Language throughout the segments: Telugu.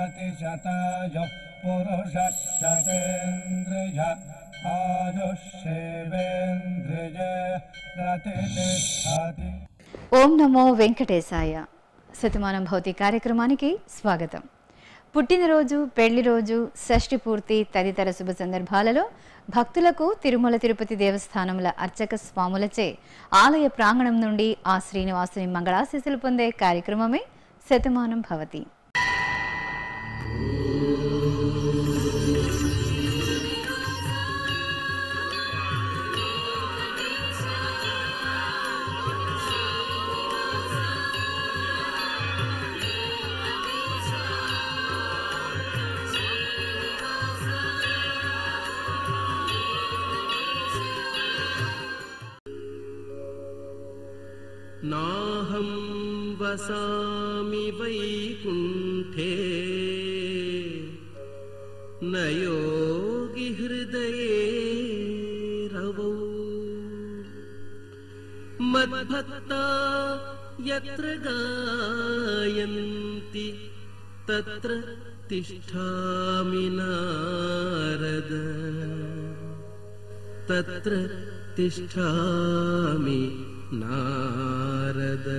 प्रतिशताय पुरुषः शतेन्द्रिय आयुष्येवेन्द्रिय प्रतिष्ठति ఓం నమో వెంకటేశాయ శతమానం భౌతి కార్యక్రమానికి స్వాగతం పుట్టినరోజు పెళ్లి రోజు షష్ఠి పూర్తి తదితర శుభ సందర్భాలలో భక్తులకు తిరుమల తిరుపతి దేవస్థానముల అర్చక స్వాములచే ఆలయ ప్రాంగణం నుండి ఆ శ్రీనివాసుని మంగళాశీసులు పొందే కార్యక్రమమే శతమానం భవతి नाहं वसामि वैकुण्ठे न योगि हृदये रवौ मद्भक्ता यत्र गायन्ति तत्र तिष्ठामि नारद तत्र तिष्ठामि नारद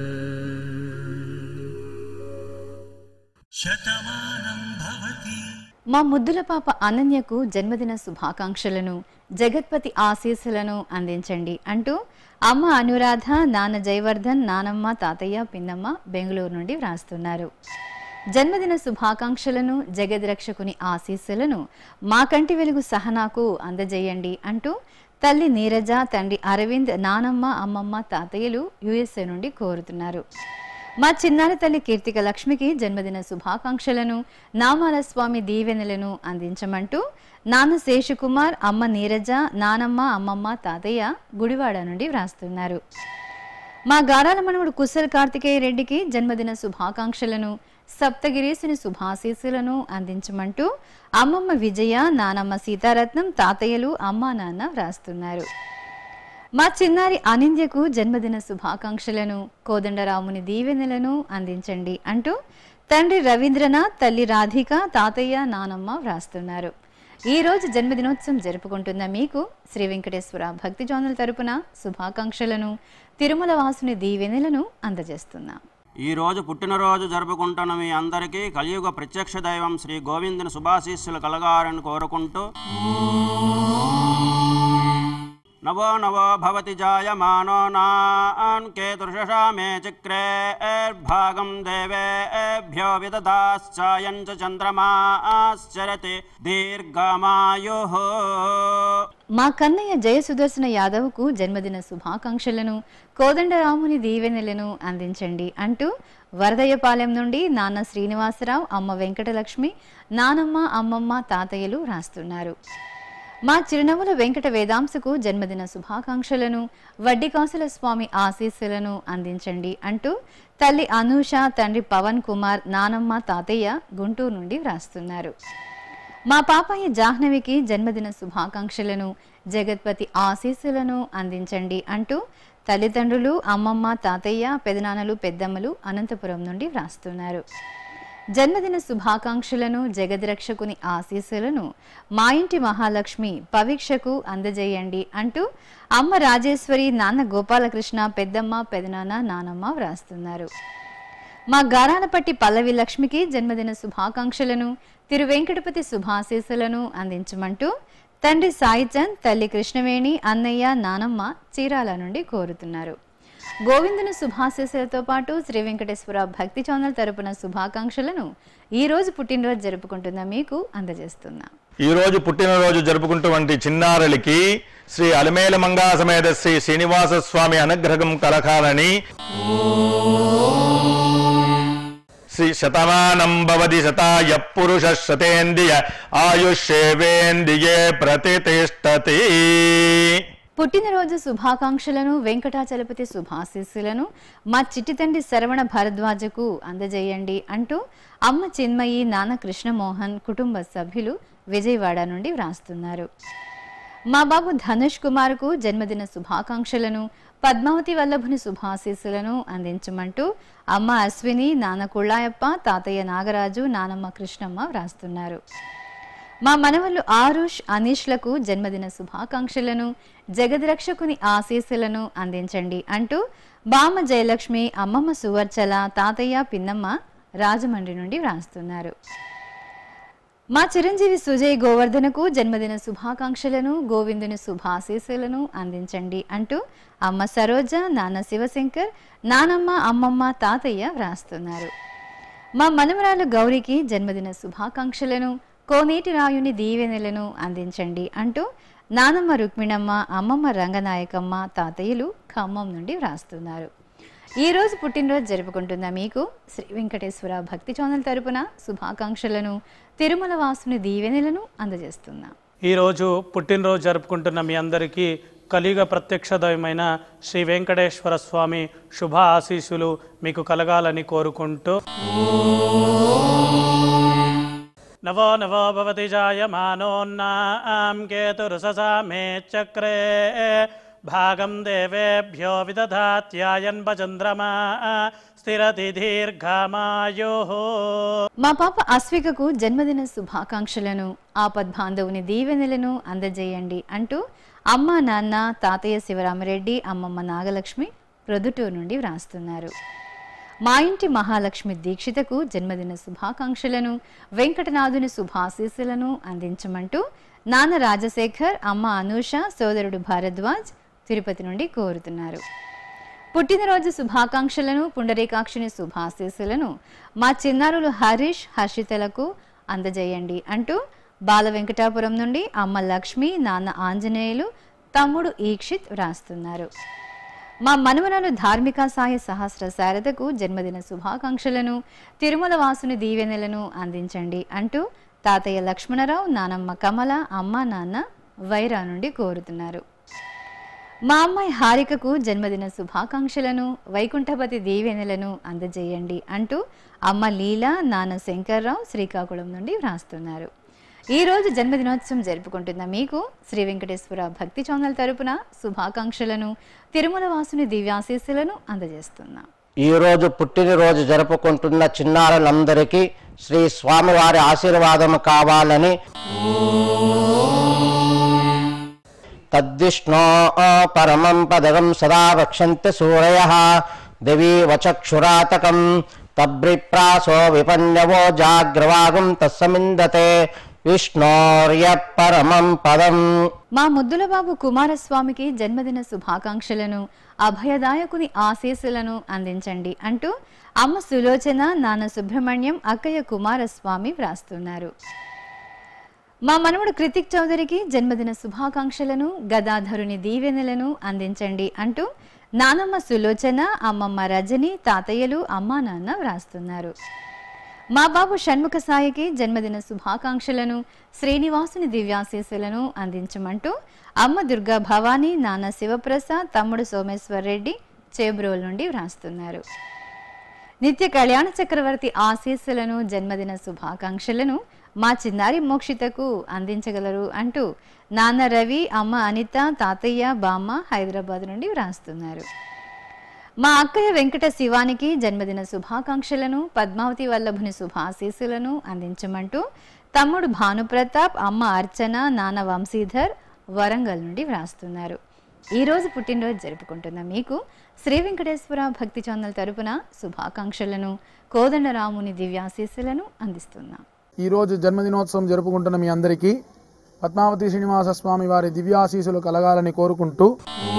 మా ముద్దుల పాప అనన్యకు జన్మదిన శుభాకాంక్షలను జగత్పతి ఆశీస్సులను అందించండి అంటూ అమ్మ అనురాధ నాన్న జయవర్ధన్ నానమ్మ తాతయ్య పిన్నమ్మ బెంగళూరు నుండి వ్రాస్తున్నారు జన్మదిన శుభాకాంక్షలను జగద్రక్షకుని ఆశీస్సులను మా కంటి వెలుగు సహనాకు అందజేయండి అంటూ తల్లి నీరజ తండ్రి అరవింద్ నానమ్మ అమ్మమ్మ తాతయ్యలు యుఎస్ఏ నుండి కోరుతున్నారు మా చిన్నారి తల్లి కీర్తిక లక్ష్మికి జన్మదిన శుభాకాంక్షలను నామాల స్వామి దీవెనలను అందించమంటూ నాన్న శేషకుమార్ అమ్మ నీరజ నానమ్మ అమ్మమ్మ తాతయ్య గుడివాడ నుండి వ్రాస్తున్నారు మా గారాల మనవడు కుశల్ కార్తికేయ రెడ్డికి జన్మదిన శుభాకాంక్షలను సప్తగిరీసుని శుభాశీస్సులను అందించమంటూ అమ్మమ్మ విజయ నానమ్మ సీతారత్నం తాతయ్యలు అమ్మా నాన్న వ్రాస్తున్నారు మా చిన్నారి అనింద్యకు జన్మదిన శుభాకాంక్షలను కోదండరాముని దీవెనలను అందించండి అంటూ తండ్రి రవీంద్రనాథ్ తల్లి రాధిక తాతయ్య నానమ్మ వ్రాస్తున్నారు ఈ రోజు జన్మదినోత్సవం జరుపుకుంటున్న మీకు శ్రీ వెంకటేశ్వర భక్తి జోనుల తరపున శుభాకాంక్షలను తిరుమల వాసుని దీవెనలను అందజేస్తున్నాం ఈ రోజు పుట్టినరోజు జరుపుకుంటున్న మీ అందరికీ కలియుగ ప్రత్యక్ష దైవం శ్రీ గోవిందుని శుభాశీస్సులు కలగాలని కోరుకుంటూ నవో నవో భవతి జాయమానో నాన్ కేతుర్షషా మే చక్రే భాగం దేవేభ్యో విదదాశ్చాయం చ చంద్రమాశ్చరతి దీర్ఘమాయు మా కన్నయ్య జయ సుదర్శన యాదవ్కు జన్మదిన శుభాకాంక్షలను కోదండరాముని దీవెనలను అందించండి అంటూ వరదయ్యపాలెం నుండి నాన్న శ్రీనివాసరావు అమ్మ వెంకటలక్ష్మి నానమ్మ అమ్మమ్మ తాతయ్యలు రాస్తున్నారు మా చిరునవ్వుల వెంకట వేదాంశకు జన్మదిన శుభాకాంక్షలను వడ్డికాసుల స్వామి ఆశీస్సులను అందించండి అంటూ తల్లి అనూష తండ్రి పవన్ కుమార్ నానమ్మ తాతయ్య గుంటూరు నుండి వ్రాస్తున్నారు మా పాపాయి జాహ్నవికి జన్మదిన శుభాకాంక్షలను జగత్పతి ఆశీస్సులను అందించండి అంటూ తల్లిదండ్రులు అమ్మమ్మ తాతయ్య పెదనాన్నలు పెద్దమ్మలు అనంతపురం నుండి వ్రాస్తున్నారు జన్మదిన శుభాకాంక్షలను జగద్రక్షకుని ఆశీస్సులను మా ఇంటి మహాలక్ష్మి పవీక్షకు అందజేయండి అంటూ అమ్మ రాజేశ్వరి నాన్న గోపాలకృష్ణ పెద్దమ్మ పెదనాన్న నానమ్మ వ్రాస్తున్నారు మా గారాలపట్టి పల్లవి లక్ష్మికి జన్మదిన శుభాకాంక్షలను తిరు వెంకటపతి శుభాశీస్సులను అందించమంటూ తండ్రి సాయిచంద్ తల్లి కృష్ణవేణి అన్నయ్య నానమ్మ చీరాల నుండి కోరుతున్నారు గోవిందుని శుభాశీస్సులతో పాటు శ్రీ వెంకటేశ్వర భక్తి ఛానల్ తరపున శుభాకాంక్షలను ఈ రోజు పుట్టినరోజు జరుపుకుంటున్న మీకు అందజేస్తున్నా ఈ రోజు పుట్టినరోజు జరుపుకుంటున్నటువంటి చిన్నారులకి శ్రీ అలమేల మంగా సమేత శ్రీ శ్రీనివాస స్వామి అనుగ్రహం కలకాలని శ్రీ శతమానం భవతి శతాయ పురుష శతేంద్రియ ఆయుష్యేవేంద్రియే ప్రతిష్టతి పుట్టినరోజు శుభాకాంక్షలను వెంకటాచలపతి శుభాశీస్సులను మా చిట్టి తండ్రి శరవణ భరద్వాజకు అందజేయండి అంటూ అమ్మ చిన్మయి నాన్న కృష్ణమోహన్ కుటుంబ సభ్యులు విజయవాడ నుండి వ్రాస్తున్నారు మా బాబు ధనుష్ కుమార్కు జన్మదిన శుభాకాంక్షలను పద్మావతి వల్లభుని శుభాశీస్సులను అందించమంటూ అమ్మ అశ్విని నాన్న కుళ్ళాయప్ప తాతయ్య నాగరాజు నానమ్మ కృష్ణమ్మ వ్రాస్తున్నారు మా మనవళ్ళు ఆరుష్ అనీష్లకు జన్మదిన శుభాకాంక్షలను జగద్రక్షకుని ఆశీస్సులను అందించండి అంటూ బామ్మ జయలక్ష్మి అమ్మమ్మ సువర్చల తాతయ్య పిన్నమ్మ రాజమండ్రి నుండి వ్రాస్తున్నారు మా చిరంజీవి సుజయ్ గోవర్ధనకు జన్మదిన శుభాకాంక్షలను గోవిందుని శుభాశీస్సులను అందించండి అంటూ అమ్మ సరోజ నాన్న శివశంకర్ నానమ్మ అమ్మమ్మ తాతయ్య వ్రాస్తున్నారు మా మనమరాలు గౌరికి జన్మదిన శుభాకాంక్షలను కోనేటి రాయుని దీవెనలను అందించండి అంటూ నానమ్మ రుక్మిణమ్మ అమ్మమ్మ రంగనాయకమ్మ తాతయ్యలు ఖమ్మం నుండి వ్రాస్తున్నారు ఈ రోజు పుట్టినరోజు జరుపుకుంటున్న మీకు శ్రీ వెంకటేశ్వర భక్తి ఛానల్ తరపున శుభాకాంక్షలను తిరుమల వాసుని దీవెనలను అందజేస్తున్నాం ఈరోజు పుట్టినరోజు జరుపుకుంటున్న మీ అందరికీ కలియుగ ప్రత్యక్ష దైవమైన శ్రీ వెంకటేశ్వర స్వామి శుభ ఆశీస్సులు మీకు కలగాలని కోరుకుంటూ నవో నవో భవతి జాయమానోన్నాం కేతురుససా మే చక్రే భాగం దేవేభ్యో విదధాత్యాయన్ భచంద్రమా స్థిరతి దీర్ఘమాయో మా పాప అశ్వికకు జన్మదిన శుభాకాంక్షలను ఆపద్బాంధవుని దీవెనలను అందజేయండి అంటూ అమ్మ నాన్న తాతయ్య శివరామరెడ్డి అమ్మమ్మ నాగలక్ష్మి ప్రొద్దుటూరు నుండి వ్రాస్తున్నారు మా ఇంటి మహాలక్ష్మి దీక్షితకు జన్మదిన శుభాకాంక్షలను వెంకటనాథుని శుభాశీస్సులను అందించమంటూ నాన్న రాజశేఖర్ అమ్మ అనూష సోదరుడు భారద్వాజ్ తిరుపతి నుండి కోరుతున్నారు పుట్టినరోజు శుభాకాంక్షలను పుండరీకాక్షిని శుభాశీస్సులను మా చిన్నారులు హరీష్ హర్షితలకు అందజేయండి అంటూ బాల వెంకటాపురం నుండి అమ్మ లక్ష్మి నాన్న ఆంజనేయులు తమ్ముడు ఈక్షిత్ వ్రాస్తున్నారు మా మనవరాలు ధార్మిక సాయి సహస్ర శారదకు జన్మదిన శుభాకాంక్షలను తిరుమల వాసుని దీవెనలను అందించండి అంటూ తాతయ్య లక్ష్మణరావు నానమ్మ కమల అమ్మ నాన్న వైరా నుండి కోరుతున్నారు మా అమ్మాయి హారికకు జన్మదిన శుభాకాంక్షలను వైకుంఠపతి దీవెనలను అందజేయండి అంటూ అమ్మ లీల నాన్న శంకర్రావు శ్రీకాకుళం నుండి వ్రాస్తున్నారు ఈ రోజు జన్మదినోత్సవం జరుపుకుంటున్న మీకు శ్రీ వెంకటేశ్వర భక్తి ఛానల్ తరపున శుభాకాంక్షలను తిరుమల వాసుని దివ్యాశీస్సులను అందజేస్తున్నాం ఈ రోజు పుట్టినరోజు జరుపుకుంటున్న చిన్నారులందరికీ శ్రీ స్వామివారి ఆశీర్వాదం కావాలని తద్విష్ణో పరమం పదగం సదా వక్షంతి సూరయ దేవీ వచక్షురాతకం తబ్రిప్రాసో విపన్యవో జాగ్రవాగం తస్సమిందతే విష్ణోర్య పరమం పదం మా ముద్దుల బాబు కుమారస్వామికి జన్మదిన శుభాకాంక్షలను అభయదాయకుని ఆశీస్సులను అందించండి అంటూ అమ్మ సులోచన నాన్న సుబ్రహ్మణ్యం అక్కయ్య కుమారస్వామి వ్రాస్తున్నారు మా మనవడు కృతిక్ చౌదరికి జన్మదిన శుభాకాంక్షలను గదాధరుని దీవెనలను అందించండి అంటూ నానమ్మ సులోచన అమ్మమ్మ రజని తాతయ్యలు అమ్మా నాన్న వ్రాస్తున్నారు మా బాబు షణ్ముఖ సాయికి జన్మదిన శుభాకాంక్షలను శ్రీనివాసుని దివ్యాశీస్సులను అందించమంటూ అమ్మ దుర్గా భవానీ నాన్న శివప్రసాద్ తమ్ముడు సోమేశ్వర్ రెడ్డి చేబ్రోల్ నుండి వ్రాస్తున్నారు నిత్య కళ్యాణ చక్రవర్తి ఆశీస్సులను జన్మదిన శుభాకాంక్షలను మా చిన్నారి మోక్షితకు అందించగలరు అంటూ నాన్న రవి అమ్మ అనిత తాతయ్య బామ్మ హైదరాబాద్ నుండి వ్రాస్తున్నారు మా అక్కయ్య వెంకట శివానికి జన్మదిన శుభాకాంక్షలను పద్మావతి వల్లభుని శుభాశీస్సులను అందించమంటూ తమ్ముడు భానుప్రతాప్ అమ్మ అర్చన నాన్న వంశీధర్ వరంగల్ నుండి వ్రాస్తున్నారు ఈ రోజు పుట్టినరోజు జరుపుకుంటున్న మీకు శ్రీ వెంకటేశ్వర భక్తి ఛానల్ తరపున శుభాకాంక్షలను కోదండరాముని దివ్యాశీస్సులను అందిస్తున్నాం ఈరోజు జన్మదినోత్సవం జరుపుకుంటున్న మీ అందరికీ పద్మావతి శ్రీనివాస స్వామి వారి దివ్యాశీసులు కలగాలని కోరుకుంటూ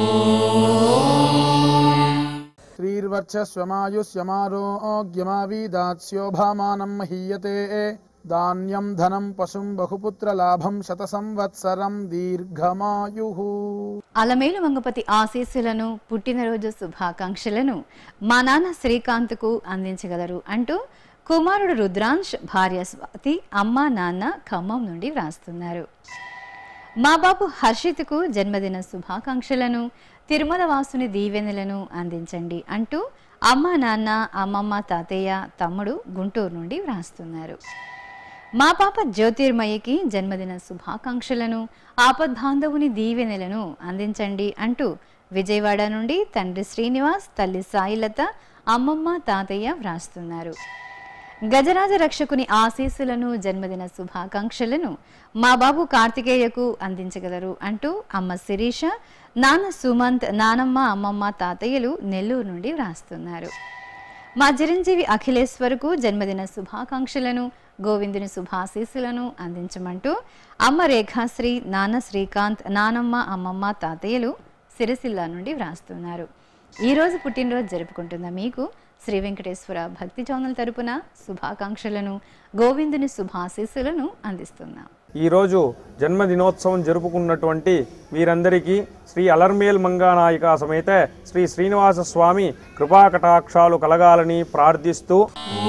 శ్రీర్వర్చస్వమాయుష్యమారోగ్యమావీదాస్యోభామానం మహీయతే ధాన్యం ధనం పశుం బహుపుత్ర లాభం శత సంవత్సరం దీర్ఘమాయు అలమేలు మంగపతి ఆశీస్సులను పుట్టినరోజు శుభాకాంక్షలను మా నాన్న శ్రీకాంత్కు అందించగలరు అంటూ కుమారుడు రుద్రాంశ్ భార్య స్వాతి అమ్మ నాన్న ఖమ్మం నుండి వ్రాస్తున్నారు మా బాబు హర్షిత్కు జన్మదిన శుభాకాంక్షలను తిరుమల వాసుని దీవెనలను అందించండి అంటూ అమ్మ నాన్న అమ్మమ్మ తాతయ్య తమ్ముడు గుంటూరు నుండి వ్రాస్తున్నారు మా పాప జ్యోతిర్మయికి జన్మదిన శుభాకాంక్షలను ఆపద్బాంధవుని దీవెనలను అందించండి అంటూ విజయవాడ నుండి తండ్రి శ్రీనివాస్ తల్లి సాయిలత అమ్మమ్మ తాతయ్య వ్రాస్తున్నారు గజరాజ రక్షకుని ఆశీస్సులను జన్మదిన శుభాకాంక్షలను మా బాబు కార్తికేయకు అందించగలరు అంటూ అమ్మ శిరీష నాన్న సుమంత్ నానమ్మ అమ్మమ్మ తాతయ్యలు నెల్లూరు నుండి వ్రాస్తున్నారు మా చిరంజీవి అఖిలేశ్వరకు జన్మదిన శుభాకాంక్షలను గోవిందుని శుభాశీస్సులను అందించమంటూ అమ్మ రేఖాశ్రీ నాన్న శ్రీకాంత్ నానమ్మ అమ్మమ్మ తాతయ్యలు సిరిసిల్ల నుండి వ్రాస్తున్నారు ఈ రోజు పుట్టినరోజు జరుపుకుంటున్న మీకు శ్రీ వెంకటేశ్వర భక్తి ఛానల్ తరపున శుభాకాంక్షలను గోవిందుని శుభాశీస్సులను అందిస్తున్నాం ఈరోజు జన్మదినోత్సవం జరుపుకున్నటువంటి వీరందరికీ శ్రీ అలర్మేల్ మంగానాయిక సమేత శ్రీ శ్రీనివాస స్వామి కృపాకటాక్షాలు కలగాలని ప్రార్థిస్తూ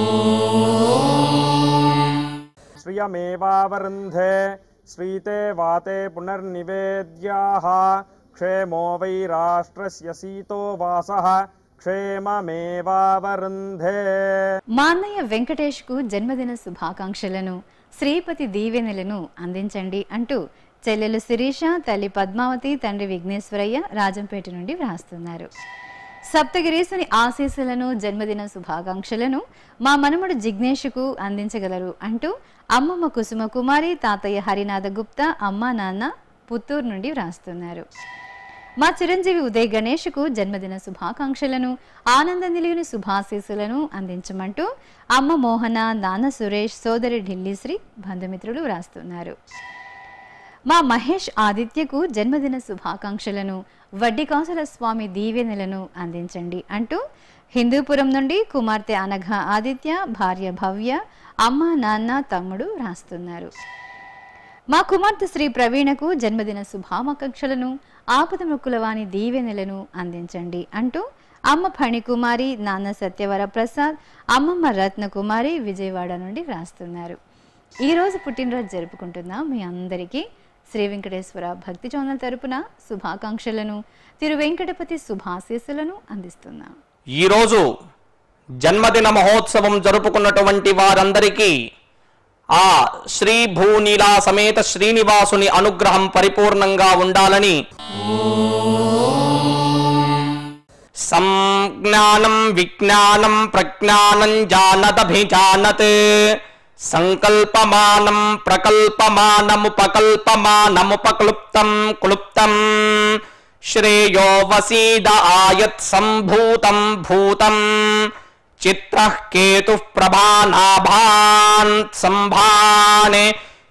శ్రియమేవావరుంధే శ్రీతే వాతే పునర్నివేద్యాః క్షేమో వై రాష్ట్రస్య సీతో వాసః క్షేమమేవావరుంధే మా అన్నయ్య వెంకటేష్ కు జన్మదిన శుభాకాంక్షలను శ్రీపతి దీవెనలను అందించండి అంటూ చెల్లెలు శిరీష తల్లి పద్మావతి తండ్రి విఘ్నేశ్వరయ్య రాజంపేట నుండి వ్రాస్తున్నారు సప్తగిరీసుని ఆశీస్సులను జన్మదిన శుభాకాంక్షలను మా మనముడు జిగ్నేష్కు అందించగలరు అంటూ అమ్మమ్మ కుసుమ కుమారి తాతయ్య హరినాథ గుప్తా అమ్మ నాన్న పుత్తూరు నుండి వ్రాస్తున్నారు మా చిరంజీవి ఉదయ్ గణేష్కు జన్మదిన శుభాకాంక్షలను ఆనంద నిలిగిన శుభాశీస్సులను అందించమంటూ అమ్మ మోహన నాన్న సురేష్ సోదరి ఢిల్లీశ్రీ బంధుమిత్రులు వ్రాస్తున్నారు మా మహేష్ ఆదిత్యకు జన్మదిన శుభాకాంక్షలను వడ్డికాసుల స్వామి దీవెనలను అందించండి అంటూ హిందూపురం నుండి కుమార్తె అనఘ ఆదిత్య భార్య భవ్య అమ్మ నాన్న తమ్ముడు రాస్తున్నారు మా కుమార్తె శ్రీ ప్రవీణకు జన్మదిన శుభాకాంక్షలను ఆపద మొక్కుల వాణి దీవెనలను అందించండి అంటూ అమ్మ ఫణికుమారి నాన్న సత్యవర ప్రసాద్ అమ్మమ్మ రత్నకుమారి విజయవాడ నుండి రాస్తున్నారు ఈ రోజు పుట్టినరోజు జరుపుకుంటున్న మీ అందరికీ శ్రీ వెంకటేశ్వర భక్తి ఛానల్ తరపున శుభాకాంక్షలను తిరు వెంకటపతి శుభాశీస్సులను అందిస్తున్నాం ఈరోజు జన్మదిన మహోత్సవం జరుపుకున్నటువంటి వారందరికీ ఆ శ్రీ భూనీలా సమేత శ్రీనివాసుని అనుగ్రహం పరిపూర్ణంగా ఉండాలని సంజ్ఞానం విజ్ఞానం ప్రజ్ఞానం జానదభిజానత్ సంకల్పమానం ప్రకల్పమానముపకల్పమానముపక్లుప్తం క్లుప్తం శ్రేయో వసీద ఆయత్ సంభూతం భూతం చిత్రః కేతుః ప్రభానాభాన్ సంభానే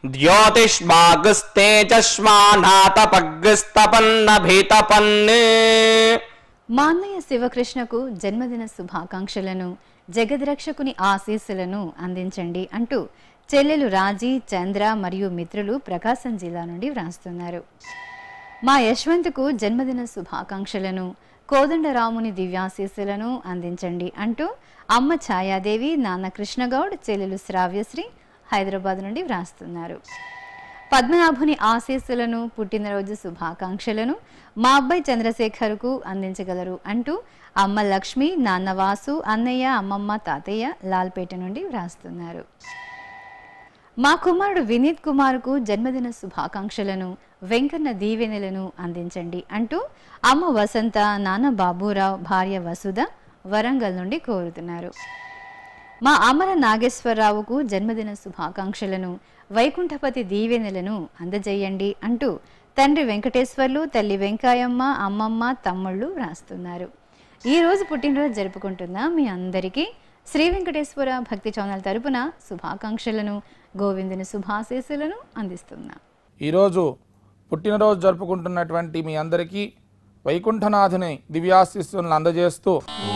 ద్యోతిష్మాగస్తేజస్మానాతపగ్స్తపన్నభితపన్నే మా అన్నయ్య శివకృష్ణకు జన్మదిన శుభాకాంక్షలను జగద్రక్షకుని ఆశీస్సులను అందించండి అంటూ చెల్లెలు రాజీ చంద్ర మరియు మిత్రులు ప్రకాశం జిల్లా నుండి వ్రాస్తున్నారు మా యశ్వంత్కు జన్మదిన శుభాకాంక్షలను కోదండరాముని దివ్యాశీస్సులను అందించండి అంటూ అమ్మ ఛాయాదేవి నాన్న కృష్ణగౌడ్ చెల్లెలు శ్రావ్యశ్రీ హైదరాబాద్ నుండి వ్రాస్తున్నారు పద్మనాభుని ఆశీస్సులను పుట్టినరోజు శుభాకాంక్షలను మా అబ్బాయి చంద్రశేఖర్కు అందించగలరు అంటూ అమ్మ లక్ష్మి నాన్న వాసు అన్నయ్య అమ్మమ్మ తాతయ్య లాల్పేట నుండి వ్రాస్తున్నారు మా కుమారుడు వినీత్ కుమార్కు జన్మదిన శుభాకాంక్షలను వెంకన్న దీవెనలను అందించండి అంటూ అమ్మ వసంత నాన్న బాబురావు భార్య వసుధ వరంగల్ నుండి కోరుతున్నారు మా అమర నాగేశ్వరరావుకు జన్మదిన శుభాకాంక్షలను వైకుంఠపతి దీవెనలను అందజేయండి అంటూ తండ్రి వెంకటేశ్వర్లు తల్లి వెంకాయమ్మ అమ్మమ్మ తమ్ముళ్ళు రాస్తున్నారు ఈ రోజు పుట్టినరోజు జరుపుకుంటున్న మీ అందరికీ శ్రీ వెంకటేశ్వర భక్తి ఛానల్ తరపున శుభాకాంక్షలను గోవిందుని శుభాశీస్సులను అందిస్తున్నాం ఈరోజు పుట్టినరోజు జరుపుకుంటున్నటువంటి మీ అందరికీ వైకుంఠనాథుని దివ్యాశిస్సులను అందజేస్తూ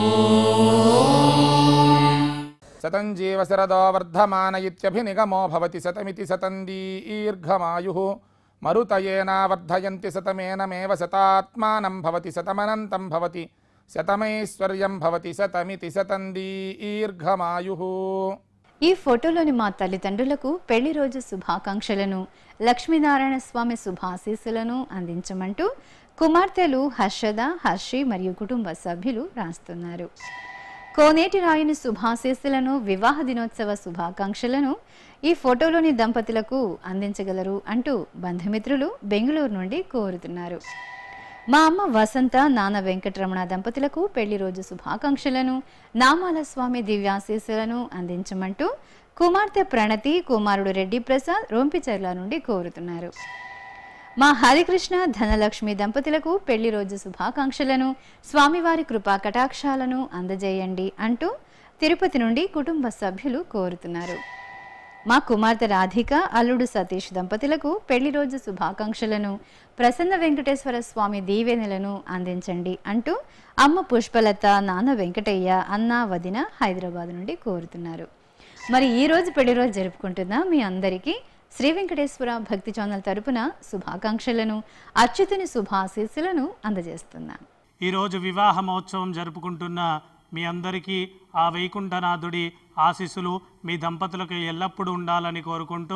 శతం జీవ శరదో వర్ధమాన ఇత్యభినిగమో భవతి శతమితి శతం దీర్ఘమాయు మరుతయేనా వర్ధయంతి శతమేనమేవ శతాత్మానం భవతి శతమనంతం భవతి శతమైశ్వర్యం భవతి శతమితి శతం దీర్ఘమాయు ఈ ఫోటోలోని మా తల్లిదండ్రులకు పెళ్లి రోజు శుభాకాంక్షలను లక్ష్మీనారాయణ స్వామి శుభాశీస్సులను అందించమంటూ కుమార్తెలు హర్షద హర్షి మరియు కుటుంబ సభ్యులు రాస్తున్నారు కోనేటి రాయుని శుభాశీస్సులను వివాహ దినోత్సవ శుభాకాంక్షలను ఈ ఫోటోలోని దంపతులకు అందించగలరు అంటూ బంధుమిత్రులు బెంగళూరు నుండి కోరుతున్నారు మా అమ్మ వసంత నాన్న వెంకటరమణ దంపతులకు పెళ్లి రోజు శుభాకాంక్షలను నామాల స్వామి దివ్యాశీస్సులను అందించమంటూ కుమార్తె ప్రణతి కుమారుడు రెడ్డి ప్రసాద్ రొంపిచెర్ల నుండి కోరుతున్నారు మా హరికృష్ణ ధనలక్ష్మి దంపతులకు పెళ్లి రోజు శుభాకాంక్షలను స్వామివారి కృపా కటాక్షాలను అందజేయండి అంటూ తిరుపతి నుండి కుటుంబ సభ్యులు కోరుతున్నారు మా కుమార్తె రాధిక అల్లుడు సతీష్ దంపతులకు పెళ్లి రోజు శుభాకాంక్షలను ప్రసన్న వెంకటేశ్వర స్వామి దీవెనలను అందించండి అంటూ అమ్మ పుష్పలత నాన్న వెంకటయ్య అన్న వదిన హైదరాబాద్ నుండి కోరుతున్నారు మరి ఈ రోజు పెళ్లి రోజు జరుపుకుంటున్న మీ అందరికీ శ్రీ వెంకటేశ్వర భక్తి ఛానల్ తరపున శుభాకాంక్షలను అచ్యుతుని శుభాశీస్సులను అందజేస్తున్నాం ఈరోజు వివాహ మహోత్సవం జరుపుకుంటున్న మీ అందరికీ ఆ వైకుంఠనాథుడి ఆశీస్సులు మీ దంపతులకు ఎల్లప్పుడూ ఉండాలని కోరుకుంటూ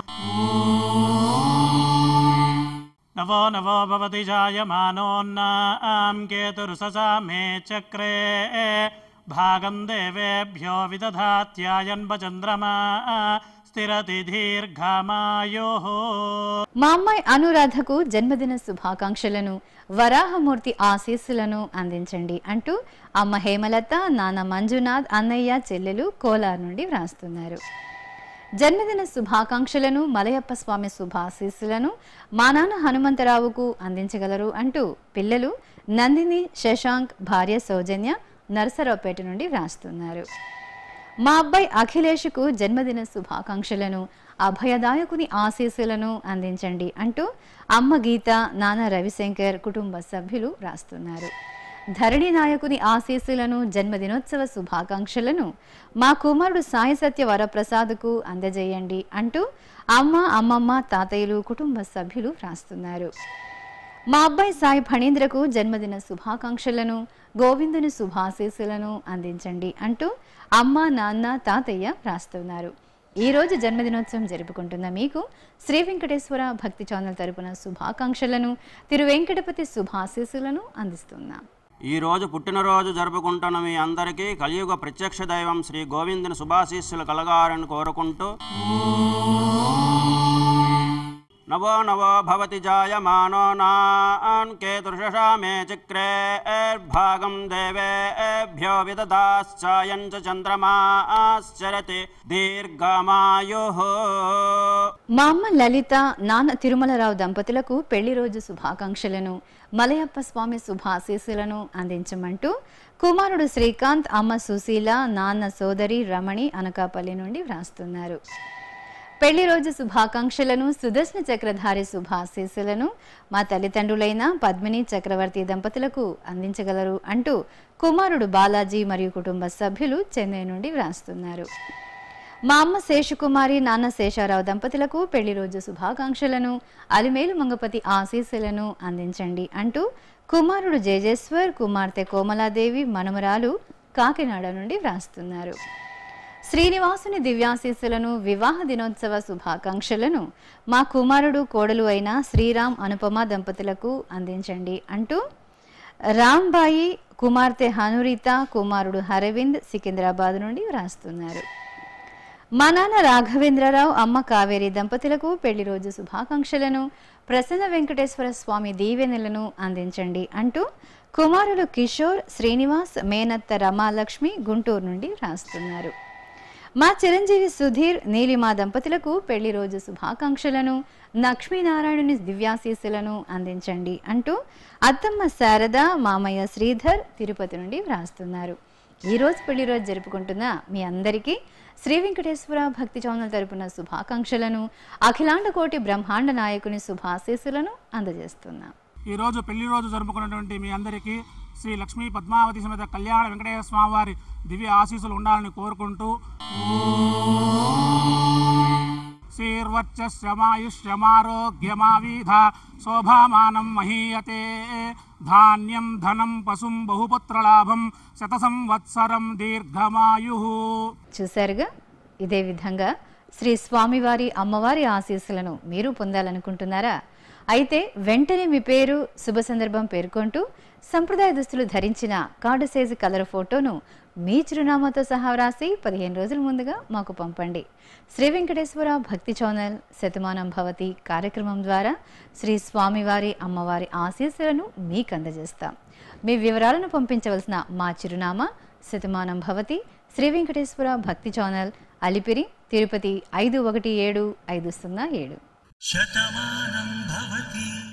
నవో నవో భవతి జాయమానోన్నాం కేతురుససా మే చక్రే భాగం దేవేభ్యో విదధాత్యాయన్వ చంద్రమా స్థిరతి దీర్ఘమాయో మా అమ్మాయి అనురాధకు జన్మదిన శుభాకాంక్షలను వరాహమూర్తి ఆశీస్సులను అందించండి అంటూ అమ్మ హేమలత నాన్న మంజునాథ్ అన్నయ్య చెల్లెలు కోలార్ నుండి వ్రాస్తున్నారు జన్మదిన శుభాకాంక్షలను మలయప్ప స్వామి శుభాశీస్సులను మా నాన్న హనుమంతరావుకు అందించగలరు అంటూ పిల్లలు నందిని శశాంక్ భార్య సౌజన్య నరసరావుపేట నుండి వ్రాస్తున్నారు మా అబ్బాయి అఖిలేష్కు జన్మదిన శుభాకాంక్షలను అభయదాయకుని ఆశీస్సులను అందించండి అంటూ అమ్మ గీత నాన్న రవిశంకర్ కుటుంబ సభ్యులు రాస్తున్నారు ధరణి నాయకుని ఆశీస్సులను జన్మదినోత్సవ శుభాకాంక్షలను మా కుమారుడు సాయి సత్య వరప్రసాద్కు అందజేయండి అంటూ అమ్మ అమ్మమ్మ తాతయ్యలు కుటుంబ సభ్యులు రాస్తున్నారు మా అబ్బాయి సాయి ఫణీంద్రకు జన్మదిన శుభాకాంక్షలను గోవిందుని శుభాశీస్సులను అందించండి అంటూ అమ్మ నాన్న తాతయ్య రాస్తున్నారు ఈ రోజు జన్మదినోత్సవం జరుపుకుంటున్న మీకు శ్రీ వెంకటేశ్వర భక్తి ఛానల్ తరపున శుభాకాంక్షలను తిరు వెంకటపతి శుభాశీస్సులను అందిస్తున్నాం ఈ రోజు పుట్టినరోజు జరుపుకుంటున్న మీ అందరికీ కలియుగ ప్రత్యక్ష దైవం శ్రీ గోవిందుని శుభాశీస్సులు కలగాలని కోరుకుంటూ నవో నవో భవతి జాయమానో నాన్ కేతుర్షషా మే చక్రే భాగం దేవేభ్యో విదదాశ్చాయం చ చంద్రమాశ్చరతి దీర్ఘమాయు మా అమ్మ లలిత నాన్న తిరుమలరావు దంపతులకు పెళ్లి రోజు శుభాకాంక్షలను మలయప్ప స్వామి శుభాశీస్సులను అందించమంటూ కుమారుడు శ్రీకాంత్ అమ్మ సుశీల నాన్న సోదరి రమణి అనకాపల్లి నుండి వ్రాస్తున్నారు పెళ్లి రోజు శుభాకాంక్షలను సుదర్శన చక్రధారి శుభాశీస్సులను మా తల్లిదండ్రులైన పద్మిని చక్రవర్తి దంపతులకు అందించగలరు అంటూ కుమారుడు బాలాజీ మరియు కుటుంబ సభ్యులు చెన్నై నుండి వ్రాస్తున్నారు మా అమ్మ శేషకుమారి నాన్న శేషారావు దంపతులకు పెళ్లి రోజు శుభాకాంక్షలను అలిమేలు మంగపతి ఆశీస్సులను అందించండి అంటూ కుమారుడు జేజేశ్వర్ కుమార్తె కోమలాదేవి మనుమరాలు కాకినాడ నుండి వ్రాస్తున్నారు శ్రీనివాసుని దివ్యాశీస్సులను వివాహ దినోత్సవ శుభాకాంక్షలను మా కుమారుడు కోడలు అయిన శ్రీరామ్ అనుపమ దంపతులకు అందించండి అంటూ రాంబాయి కుమార్తె హనురిత కుమారుడు హరవింద్ సికింద్రాబాద్ నుండి వ్రాస్తున్నారు మా నాన్న రాఘవేంద్రరావు అమ్మ కావేరి దంపతులకు పెళ్లి రోజు శుభాకాంక్షలను ప్రసన్న వెంకటేశ్వర స్వామి దీవెనలను అందించండి అంటూ కుమారులు కిషోర్ శ్రీనివాస్ మేనత్త రమాలక్ష్మి గుంటూరు నుండి రాస్తున్నారు మా చిరంజీవి సుధీర్ నీలిమా దంపతులకు పెళ్లి రోజు శుభాకాంక్షలను లక్ష్మీనారాయణుని దివ్యాశీస్సులను అందించండి అంటూ అత్తమ్మ శారద మామయ్య శ్రీధర్ తిరుపతి నుండి వ్రాస్తున్నారు ఈ రోజు పెళ్లి రోజు జరుపుకుంటున్న మీ అందరికీ శ్రీ వెంకటేశ్వర భక్తి ఛానల్ తరపున శుభాకాంక్షలను అఖిలాండ కోటి బ్రహ్మాండ నాయకుని శుభాశీస్సులను అందజేస్తున్నాం ఈ రోజు పెళ్లి రోజు జరుపుకున్నటువంటి మీ అందరికీ శ్రీ లక్ష్మీ పద్మావతి సమేత కళ్యాణ వెంకటేశ్వర స్వామి వారి దివ్య ఆశీస్సులు ఉండాలని కోరుకుంటూ శ్రీర్వచ్చమాయుష్యమారోగ్యమావీధ శోభామానం మహీయతే ధాన్యం ధనం పశుం బహుపుత్రలాభం శత సంవత్సరం దీర్ఘమాయు చూశారుగా ఇదే విధంగా శ్రీ స్వామివారి అమ్మవారి ఆశీస్సులను మీరు పొందాలనుకుంటున్నారా అయితే వెంటనే మీ పేరు శుభ సందర్భం పేర్కొంటూ సంప్రదాయ దుస్తులు ధరించిన కార్డు సైజు కలర్ ఫోటోను మీ చిరునామాతో సహా వ్రాసి పదిహేను రోజుల ముందుగా మాకు పంపండి శ్రీ వెంకటేశ్వర భక్తి ఛానల్ శతమానం భవతి కార్యక్రమం ద్వారా శ్రీ స్వామివారి అమ్మవారి ఆశీస్సులను మీకు అందజేస్తాం మీ వివరాలను పంపించవలసిన మా చిరునామా శతమానం భవతి శ్రీ వెంకటేశ్వర భక్తి ఛానల్ అలిపిరి తిరుపతి ఐదు ఒకటి ఏడు ఐదు సున్నా ఏడు శతమానం భవతి